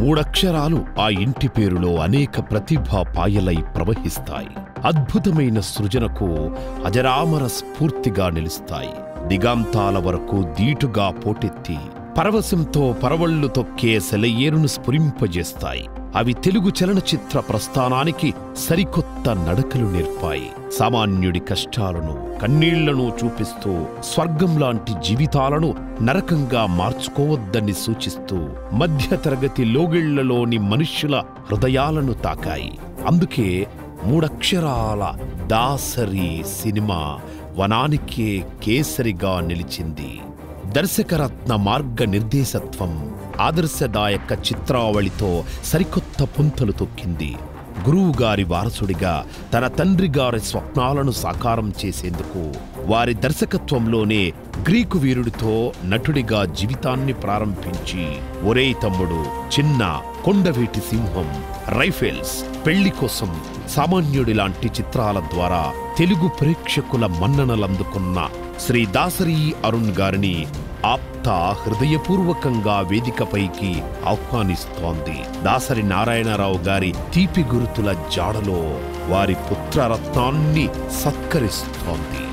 మూడక్షరాలు ఆ ఇంటి పేరులో అనేక ప్రతిభా పాయలై ప్రవహిస్తాయి అద్భుతమైన సృజనకు అజరామర స్ఫూర్తిగా నిలుస్తాయి దిగాంతాల వరకు దీటుగా పోటెత్తి పరవశంతో పరవళ్లు తొక్కే సెలయేరును స్ఫురింపజేస్తాయి అవి తెలుగు చలనచిత్ర ప్రస్థానానికి సరికొత్త నడకలు నేర్పాయి సామాన్యుడి కష్టాలను కన్నీళ్లను చూపిస్తూ స్వర్గం లాంటి జీవితాలను నరకంగా మార్చుకోవద్దని సూచిస్తూ మధ్యతరగతి లోగిళ్లలోని మనుష్యుల హృదయాలను తాకాయి అందుకే మూడక్షరాల దాసరి సినిమా వనానికే కేసరిగా నిలిచింది దర్శకరత్న మార్గ నిర్దేశత్వం ఆదర్శదాయక చిత్రావళితో సరికొత్త పుంతలు తొక్కింది గురువుగారి వారసుడిగా తన తండ్రి గారి స్వప్నాలను సాకారం చేసేందుకు వారి దర్శకత్వంలోనే గ్రీకు వీరుడితో నటుడిగా జీవితాన్ని ప్రారంభించి ఒరే తమ్ముడు చిన్న కొండవీటి సింహం రైఫిల్స్ పెళ్లి కోసం సామాన్యుడి లాంటి చిత్రాల ద్వారా తెలుగు ప్రేక్షకుల మన్ననలందుకున్న శ్రీ దాసరి అరుణ్ గారిని ఆప్త హృదయపూర్వకంగా వేదికపైకి ఆహ్వానిస్తోంది దాసరి నారాయణరావు గారి తీపి గురుతుల జాడలో వారి పుత్రరత్నాన్ని సత్కరిస్తోంది